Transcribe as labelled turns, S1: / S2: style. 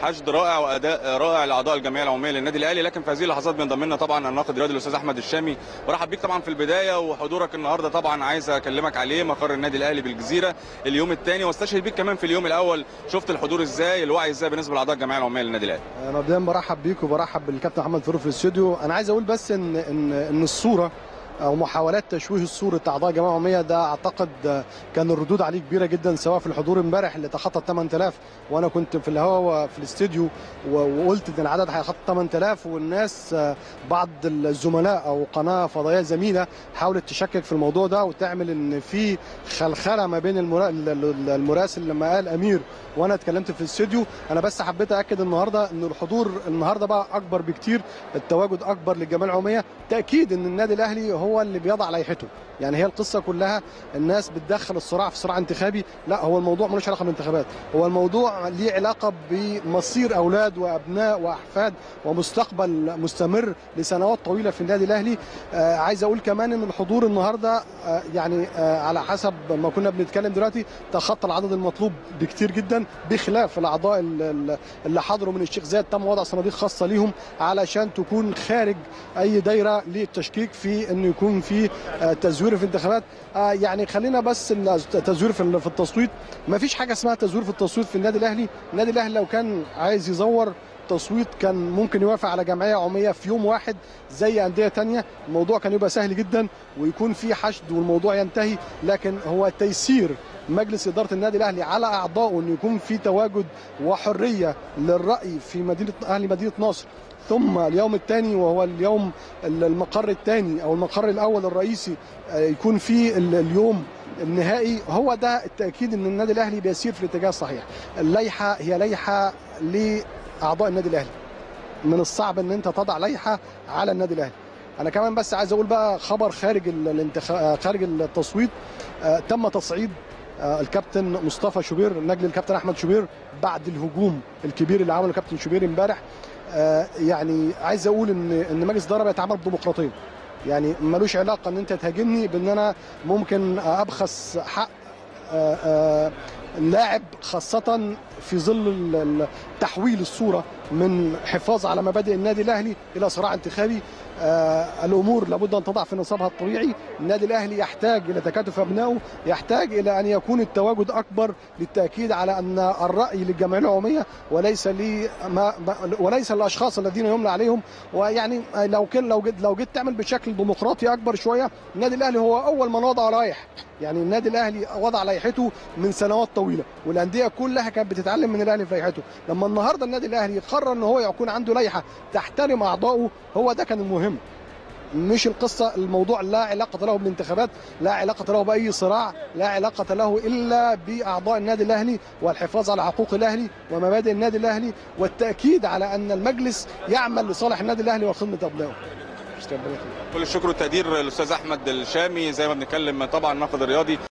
S1: حشد رائع واداء رائع لاعضاء الجمعيه العموميه للنادي الاهلي لكن في هذه اللحظات بينضم لنا طبعا الناقد الرياضي الاستاذ احمد الشامي برحب بيك طبعا في البدايه وحضورك النهارده طبعا عايز اكلمك عليه مقر النادي الاهلي بالجزيره اليوم الثاني واستشهد بيك كمان في اليوم الاول شفت الحضور ازاي الوعي ازاي بالنسبه لاعضاء الجمعيه العموميه للنادي الاهلي
S2: مبدئيا برحب بيك وبرحب بالكابتن محمد فاروق في الاستوديو انا عايز اقول بس ان ان ان الصوره او محاولات تشويه الصوره اعضاء الجمعيه العموميه ده اعتقد كان الردود عليه كبيره جدا سواء في الحضور امبارح اللي تخطى 8000 وانا كنت في الهواء في الاستديو وقلت ان العدد هيخطى 8000 والناس بعض الزملاء او قناه فضائيه زميله حاولت تشكك في الموضوع ده وتعمل ان في خلخله ما بين المراسل لما قال امير وانا اتكلمت في الاستديو انا بس حبيت اكد النهارده ان الحضور النهارده بقى اكبر بكتير التواجد اكبر للجمعيه العموميه تاكيد ان النادي الاهلي هو اللي بيضع لائحته يعني هي القصه كلها الناس بتدخل الصراع في صراع انتخابي لا هو الموضوع ملوش علاقه بالانتخابات هو الموضوع ليه علاقه بمصير اولاد وابناء واحفاد ومستقبل مستمر لسنوات طويله في النادي الاهلي آه عايز اقول كمان ان الحضور النهارده آه يعني آه على حسب ما كنا بنتكلم دلوقتي تخطى العدد المطلوب بكتير جدا بخلاف الاعضاء اللي حضروا من الشيخ زايد تم وضع صناديق خاصه ليهم علشان تكون خارج اي دايره للتشكيك في انه يكون في تزوير في الانتخابات آه يعني خلينا بس التزوير في التصويت ما فيش حاجه اسمها تزوير في التصويت في النادي الاهلي النادي الاهلي لو كان عايز يزور تصويت كان ممكن يوافق على جمعيه عموميه في يوم واحد زي انديه تانية الموضوع كان يبقى سهل جدا ويكون في حشد والموضوع ينتهي لكن هو تيسير مجلس اداره النادي الاهلي على اعضائه انه يكون في تواجد وحريه للراي في مدينه اهل مدينه نصر ثم اليوم الثاني وهو اليوم المقر الثاني او المقر الاول الرئيسي يكون فيه اليوم النهائي هو ده التاكيد ان النادي الاهلي بيسير في الاتجاه الصحيح اللائحه هي لائحه لاعضاء النادي الاهلي من الصعب ان انت تضع لائحه على النادي الاهلي انا كمان بس عايز اقول بقى خبر خارج الانتخاب خارج التصويت تم تصعيد الكابتن مصطفى شوبير نجل الكابتن احمد شوبير بعد الهجوم الكبير اللي عمله الكابتن شوبير امبارح يعني عايز اقول ان ان مجلس الاداره بيتعامل بديمقراطيه يعني ملوش علاقه ان انت تهاجمني بان انا ممكن ابخس حق لاعب خاصة في ظل تحويل الصورة من حفاظ على مبادئ النادي الأهلي إلى صراع انتخابي آه الأمور لابد أن تضع في نصابها الطبيعي النادي الأهلي يحتاج إلى تكاتف أبنائه يحتاج إلى أن يكون التواجد أكبر للتأكيد على أن الرأي للجمعية العمومية وليس لي ما وليس الأشخاص الذين يملى عليهم ويعني لو كان لو جيت لو جيت تعمل بشكل ديمقراطي أكبر شوية النادي الأهلي هو أول من وضع لائحة يعني النادي الأهلي وضع لائحته من سنوات طويلة والأندية كلها كانت بتتعلم من الأهلي في لائحته لما النهارده النادي الأهلي قرر أن هو يكون عنده لائحة تحترم أعضائه هو ده كان المهم مش القصة الموضوع لا علاقة له بالانتخابات لا علاقة له بأي صراع لا علاقة له إلا بأعضاء النادي الأهلي والحفاظ على حقوق الأهلي ومبادئ النادي الأهلي والتأكيد على أن المجلس يعمل لصالح النادي الأهلي وخدمة أبنائه
S1: كل الشكر والتقدير للاستاذ احمد الشامي زي ما بنتكلم طبعا الناقد الرياضي